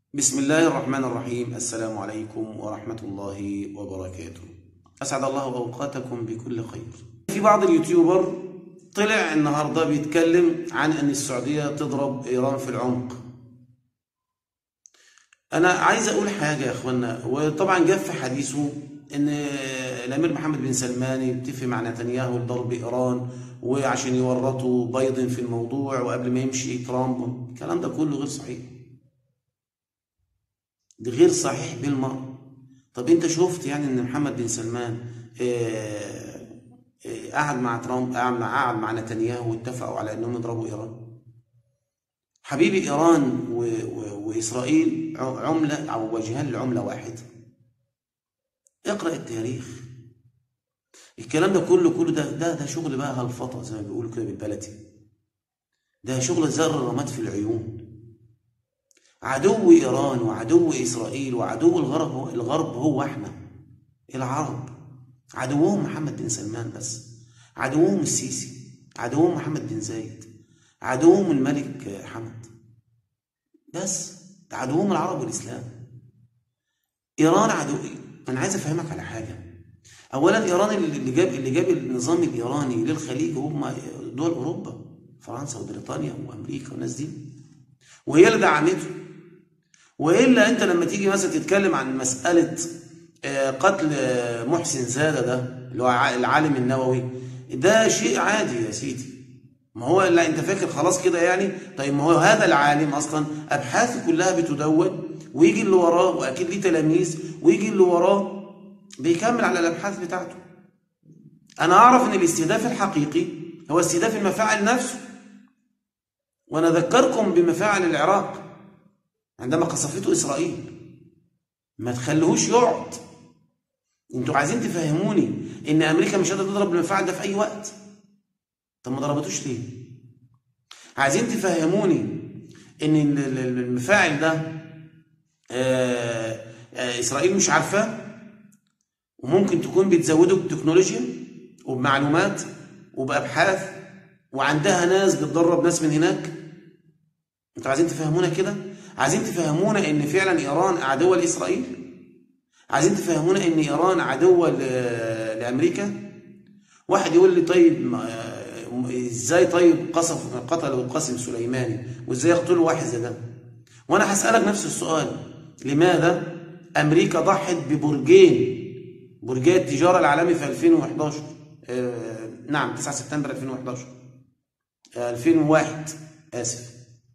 بسم الله الرحمن الرحيم السلام عليكم ورحمة الله وبركاته أسعد الله أوقاتكم بكل خير في بعض اليوتيوبر طلع النهاردة بيتكلم عن أن السعودية تضرب إيران في العمق أنا عايز أقول حاجة يا أخوانا وطبعا جاب في حديثه أن الأمير محمد بن سلمان يتفق مع نتنياهو لضرب إيران وعشان يورطوا بايدن في الموضوع وقبل ما يمشي ترامب الكلام ده كله غير صحيح ده غير صحيح بالمرة طب انت شفت يعني ان محمد بن سلمان آه، آه، قعد مع ترامب قعد مع قعد مع نتنياهو واتفقوا على انهم يضربوا ايران حبيبي ايران و... و... واسرائيل عمله او وجهان لعمله واحده اقرا التاريخ الكلام ده كله كله ده ده ده شغل بقى هلفطه زي ما بيقولوا كده بالبلدي ده شغل زر رماد في العيون عدو ايران وعدو اسرائيل وعدو الغرب هو الغرب هو احنا العرب عدوهم محمد بن سلمان بس عدوهم السيسي عدوهم محمد بن زايد عدوهم الملك حمد بس ده عدوهم العرب والاسلام ايران عدو انا عايز افهمك على حاجه اولا ايران اللي جاب اللي جاب النظام الايراني للخليج هم دول اوروبا فرنسا وبريطانيا وامريكا والناس دي وهي اللي دعمته والا انت لما تيجي مثلا تتكلم عن مساله قتل محسن زاده ده اللي هو العالم النووي ده شيء عادي يا سيدي ما هو لا انت فاكر خلاص كده يعني طيب ما هو هذا العالم اصلا ابحاثه كلها بتدون ويجي اللي وراه واكيد ليه تلاميذ ويجي اللي وراه بيكمل على الابحاث بتاعته انا اعرف ان الاستهداف الحقيقي هو استهداف المفاعل نفسه وانا اذكركم بمفاعل العراق عندما قصفته اسرائيل ما تخلوهوش يقعد انتوا عايزين تفهموني ان امريكا مش قادره تضرب المفاعل ده في اي وقت طب ما ضربتوش ليه عايزين تفهموني ان المفاعل ده آآ آآ اسرائيل مش عارفاه وممكن تكون بتزوده بتكنولوجيا وبمعلومات وبابحاث وعندها ناس بتدرب ناس من هناك انتوا عايزين تفهمونا كده عايزين تفهمونا ان فعلا ايران عدوه لاسرائيل عايزين تفهمونا ان ايران عدوه لامريكا واحد يقول لي طيب ازاي طيب قصف قتلوا قاسم سليماني وازاي يقتلوا واحد زي ده وانا هسالك نفس السؤال لماذا امريكا ضحت ببرجين برجي التجاره العالمي في 2011 آه نعم 9 سبتمبر 2011 آه 2001 اسف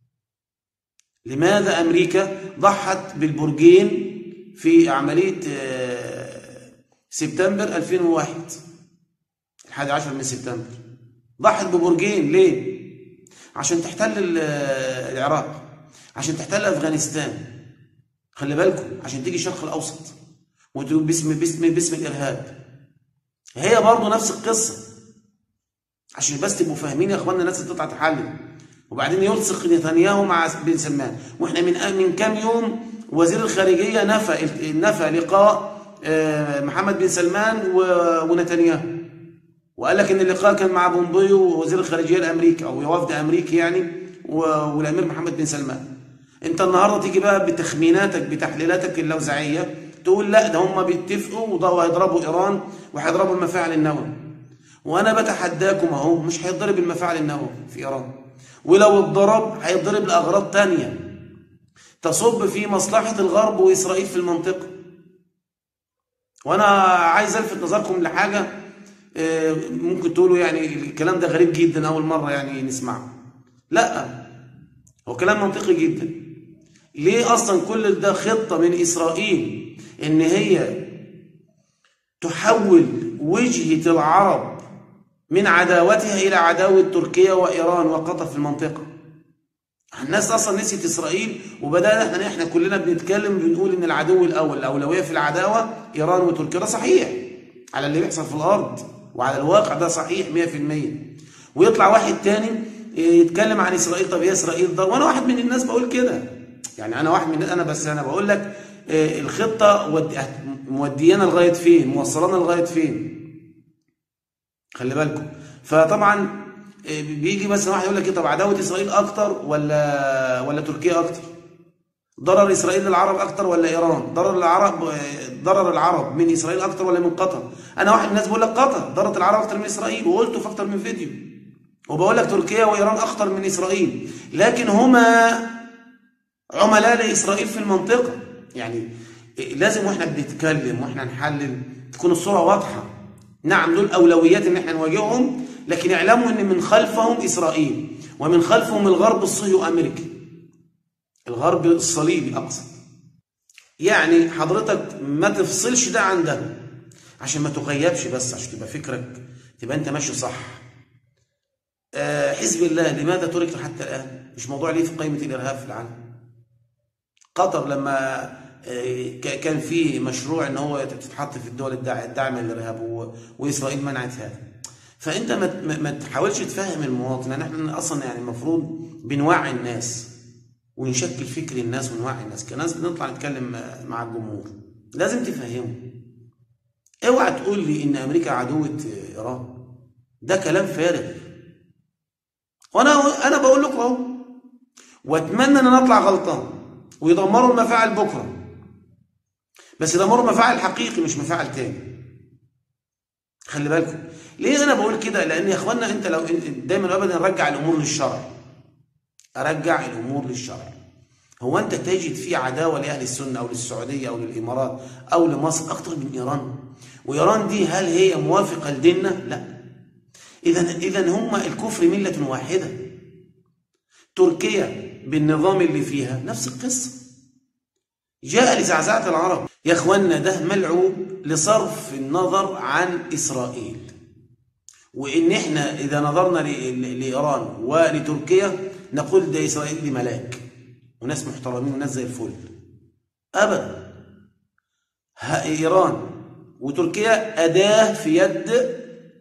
لماذا امريكا ضحت بالبرجين في عمليه آه سبتمبر 2001 الحادي عشر من سبتمبر ضحت ببرجين ليه عشان تحتل العراق عشان تحتل افغانستان خلي بالكم عشان تيجي الشرق الاوسط وتقول باسم باسم باسم الارهاب هي برضه نفس القصه عشان بس تبقوا فاهمين يا اخوانا الناس اللي تطلع تحلل وبعدين يلصق نتنياهو مع بن سلمان واحنا من من كام يوم وزير الخارجيه نفى نفى لقاء محمد بن سلمان ونتنياهو وقال لك ان اللقاء كان مع بومبيو ووزير الخارجيه الامريكي او وفد امريكي يعني والامير محمد بن سلمان انت النهارده تيجي بقى بتخميناتك بتحليلاتك اللوزعيه تقول لا ده هم بيتفقوا وهيضربوا ايران وهيضربوا المفاعل النووي وانا بتحداكم اهو مش هيتضرب المفاعل النووي في ايران ولو اتضرب هيتضرب لاغراض تانية تصب في مصلحه الغرب واسرائيل في المنطقه وانا عايز الفت نظركم لحاجه ممكن تقولوا يعني الكلام ده غريب جدا اول مره يعني نسمعه لا هو كلام منطقي جدا ليه اصلا كل ده خطه من اسرائيل ان هي تحول وجهه العرب من عداوتها الى عداوه تركيا وايران وقطر في المنطقه الناس اصلا نسيت اسرائيل وبدانا احنا احنا كلنا بنتكلم بنقول ان العدو الاول الاولويه في العداوه ايران وتركيا ده صحيح على اللي بيحصل في الارض وعلى الواقع ده صحيح 100% ويطلع واحد تاني يتكلم عن اسرائيل طب هي اسرائيل ده وانا واحد من الناس بقول كده يعني انا واحد من انا بس انا بقول لك الخطه موديانا لغايه فين موصلانا لغايه فين خلي بالكم فطبعا بيجي مثلا واحد يقول لك طب عداوه اسرائيل اكتر ولا ولا تركيا اكتر ضرر اسرائيل للعرب اكتر ولا ايران ضرر العرب ضرر العرب من اسرائيل اكتر ولا من قطر انا واحد من الناس بقول لك قطر ضرت العرب اكتر من اسرائيل وقلته في اكتر من فيديو وبقول لك تركيا وايران اخطر من اسرائيل لكن هما عملاء لاسرائيل في المنطقه يعني لازم واحنا بنتكلم واحنا نحلل تكون الصوره واضحه نعم دول اولويات ان احنا نواجههم لكن اعلموا ان من خلفهم اسرائيل ومن خلفهم الغرب الصهيوني امريكي الغرب الصليبي اقصد يعني حضرتك ما تفصلش ده عن ده عشان ما تغيبش بس عشان تبقى فكرك تبقى انت ماشي صح آه حزب الله لماذا ترك حتى الان مش موضوع ليه في قائمه الارهاب في العالم قطر لما آه كان في مشروع ان هو تتحط في الدول الداعمه للارهاب واسرائيل منعت هذا فانت ما ما تحاولش تفهم المواطن لان احنا اصلا يعني المفروض بنوعي الناس ونشكل فكر الناس ونوعي الناس كناس بنطلع نتكلم مع الجمهور لازم تفهمه اوعى تقول لي ان امريكا عدوة ايران ده كلام فارغ وانا انا بقول لكم اهو واتمنى ان انا اطلع غلطان ويدمروا المفاعل بكره بس يدمروا مفاعل حقيقي مش مفاعل تاني خلي بالكم ليه انا بقول كده لان يا اخوانا انت لو دايما ابدا نرجع الامور للشرع ارجع الامور للشرع هو انت تجد في عداوه لاهل السنه او للسعوديه او للامارات او لمصر اكتر من ايران وايران دي هل هي موافقه لديننا لا اذا اذا هم الكفر مله واحده تركيا بالنظام اللي فيها نفس القصه جاء لزعزعه العرب يا اخوانا ده ملعوب لصرف النظر عن اسرائيل وان احنا اذا نظرنا لايران ولتركيا نقول ده إسرائيل دي ملاك وناس محترمين وناس زي الفل أبدا إيران وتركيا أداة في يد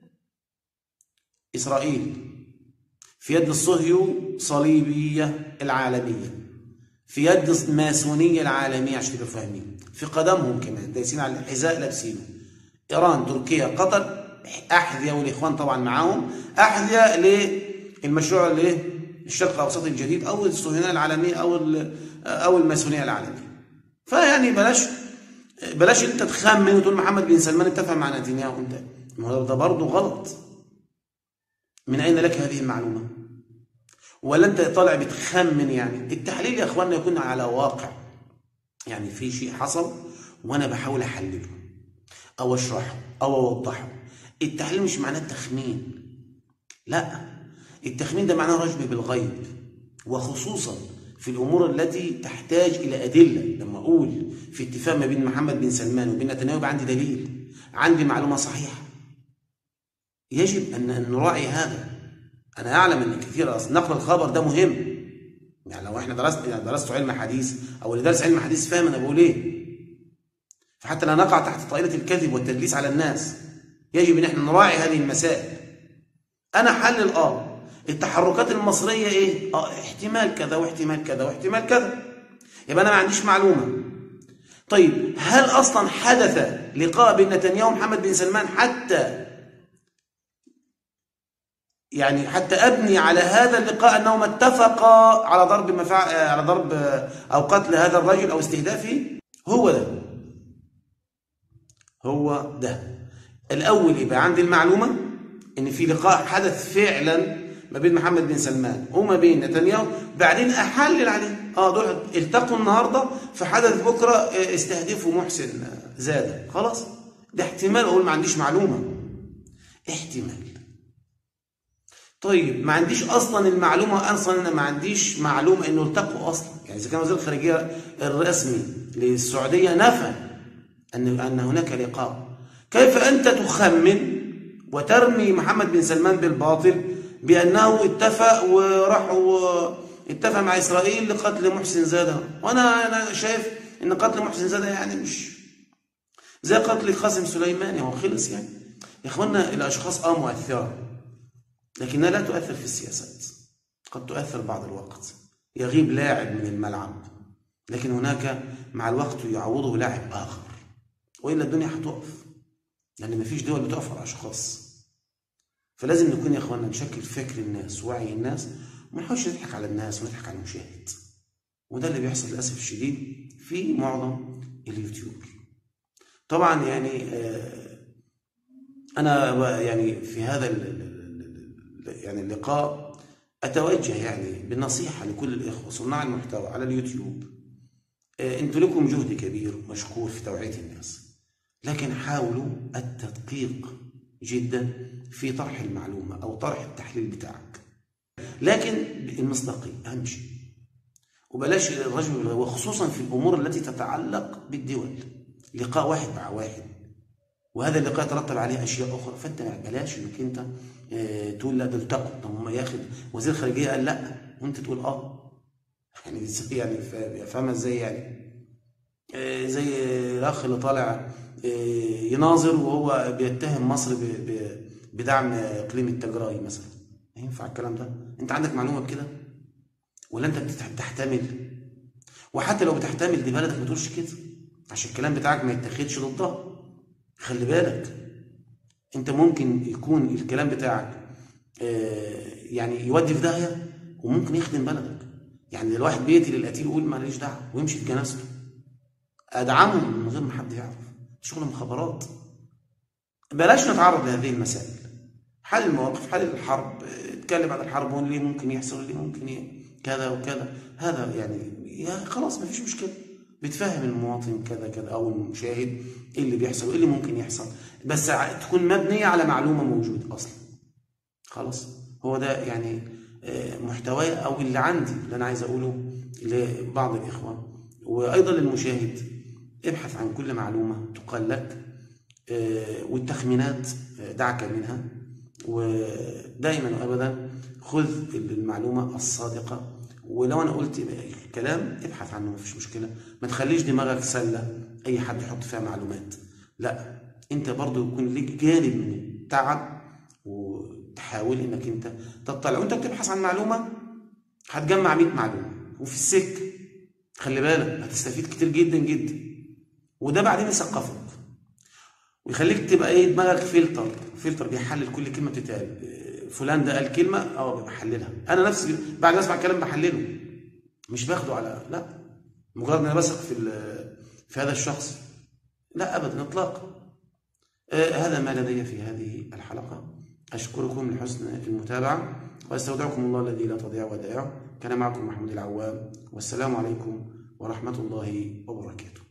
إسرائيل في يد الصهيو صليبية العالمية في يد الماسونية العالمية عشان تبقوا فاهمين في قدمهم كمان دايسين على الحذاء لابسينه إيران تركيا قطر أحذية والإخوان طبعا معاهم أحذية للمشروع اللي الشرق الاوسط الجديد او الصهيونيه العالميه او او الماسونيه العالميه فيعني بلاش بلاش انت تخمن وتقول محمد بن سلمان اتفق مع نتنياهو انت ما ده برضه غلط من اين لك هذه المعلومه ولا انت طالع بتخمن يعني التحليل يا اخواننا يكون على واقع يعني في شيء حصل وانا بحاول احلله او اشرحه او اوضحه التحليل مش معناه التخمين لا التخمين ده معناه رجم بالغيب وخصوصا في الامور التي تحتاج الى ادله لما اقول في اتفاق ما بين محمد بن سلمان وبين نتنياهو يبقى عندي دليل عندي معلومه صحيحه يجب ان نراعي هذا انا اعلم ان كثير نقل الخبر ده مهم يعني لو احنا درست يعني درست علم حديث او اللي درس علم حديث فاهم انا بقول ايه فحتى لا نقع تحت طائله الكذب والتدليس على الناس يجب ان احنا نراعي هذه المسائل انا حلل اه التحركات المصرية ايه اه احتمال كذا واحتمال كذا واحتمال كذا يبقى انا ما عنديش معلومة طيب هل اصلا حدث لقاء بين نتنياهو ومحمد بن سلمان حتى يعني حتى ابني على هذا اللقاء انهما اتفقا على ضرب مفع... على ضرب او قتل هذا الرجل او استهدافه هو ده هو ده الاول يبقى عندي المعلومه ان في لقاء حدث فعلا ما بين محمد بن سلمان وما بين نتنياهو بعدين احلل عليه اه دول التقوا النهارده فحدث بكره استهدفوا محسن زاده خلاص ده احتمال اقول ما عنديش معلومه احتمال طيب ما عنديش اصلا المعلومه اصلا انا ما عنديش معلومه انه التقوا اصلا يعني اذا كان وزير الخارجيه الرسمي للسعوديه نفى ان ان هناك لقاء كيف انت تخمن وترمي محمد بن سلمان بالباطل بأنه اتفق وراح اتفق مع إسرائيل لقتل محسن زادة وأنا أنا شايف إن قتل محسن زادة يعني مش زي قتل قاسم سليماني هو خلص يعني يا إخوانا الأشخاص آه مؤثرة لكنها لا تؤثر في السياسات قد تؤثر بعض الوقت يغيب لاعب من الملعب لكن هناك مع الوقت يعوضه لاعب آخر وإلا الدنيا هتقف لأن يعني مفيش دول بتقف على أشخاص فلازم نكون يا اخوانا نشكل فكر الناس وعي الناس وما نحاولش نضحك على الناس ونضحك على المشاهد وده اللي بيحصل للاسف الشديد في معظم اليوتيوب طبعا يعني آه، انا ب- يعني في هذا ال- ال- ال- ال- يعني اللقاء اتوجه يعني بالنصيحه لكل الاخوه صناع المحتوى على اليوتيوب آه، انتوا لكم جهد كبير مشكور في توعيه الناس لكن حاولوا التدقيق جدا في طرح المعلومه او طرح التحليل بتاعك لكن المصداقيه اهم شيء وبلاش الرجل بالغ- وخصوصا في الامور التي تتعلق بالدول لقاء واحد مع واحد وهذا اللقاء يترتب عليه اشياء اخرى فانت بلاش انك انت آه، تقول لا ده التقوا طب هم ياخد وزير الخارجيه قال لا وانت تقول اه يعني ازاي يعني فا- فاهمه ازاي يعني آه، زي الاخ اللي طالع آه، يناظر وهو بيتهم مصر ب- ب- بدعم اقليم التجراي مثلا ينفع الكلام ده انت عندك معلومه بكده ولا انت بتت- بتحتمل وحتى لو بتحتمل دي بلدك ما تقولش كده عشان الكلام بتاعك ما يتاخدش ضدها خلي بالك انت ممكن يكون الكلام بتاعك آه، يعني يودي في داهيه وممكن يخدم بلدك يعني الواحد بيقتل القتيل يقول ماليش دعوه ويمشي في جنازته ادعمه من غير ما حد يعرف شغل مخابرات بلاش نتعرض لهذه المسائل حل المواقف حل الحرب اه، اتكلم عن الحرب واللي ممكن يحصل واللي ممكن ي... كذا وكذا هذا يعني يا خلاص ما فيش مشكله بتفهم المواطن كذا كذا او المشاهد ايه اللي بيحصل وايه اللي ممكن يحصل بس ع- تكون مبنيه على معلومه موجوده اصلا خلاص هو ده يعني آه، محتواي او اللي عندي اللي انا عايز اقوله لبعض الاخوه وايضا للمشاهد ابحث عن كل معلومه تقال لك آه، والتخمينات آه، دعك منها ودائما وابدا خذ المعلومه الصادقه ولو انا قلت كلام ابحث عنه مفيش مشكله ما تخليش دماغك سله اي حد يحط فيها معلومات لا انت برضو يكون ليك جانب من التعب وتحاول انك انت تطلع وانت بتبحث عن معلومه هتجمع 100 معلومه وفي السكه خلي بالك هتستفيد كتير جدا جدا وده بعدين يثقفك ويخليك تبقى ايه دماغك فلتر فلتر بيحلل كل كلمه بتتقال إيه، فلان ده قال كلمه اه بحللها انا نفسي بعد ما اسمع كلام بحلله مش باخده على لا مجرد ان انا بثق في ال- في هذا الشخص لا ابدا اطلاقا آه، هذا ما لدي في هذه الحلقه اشكركم لحسن المتابعه واستودعكم الله الذي لا تضيع ودائعه كان معكم محمود العوام والسلام عليكم ورحمه الله وبركاته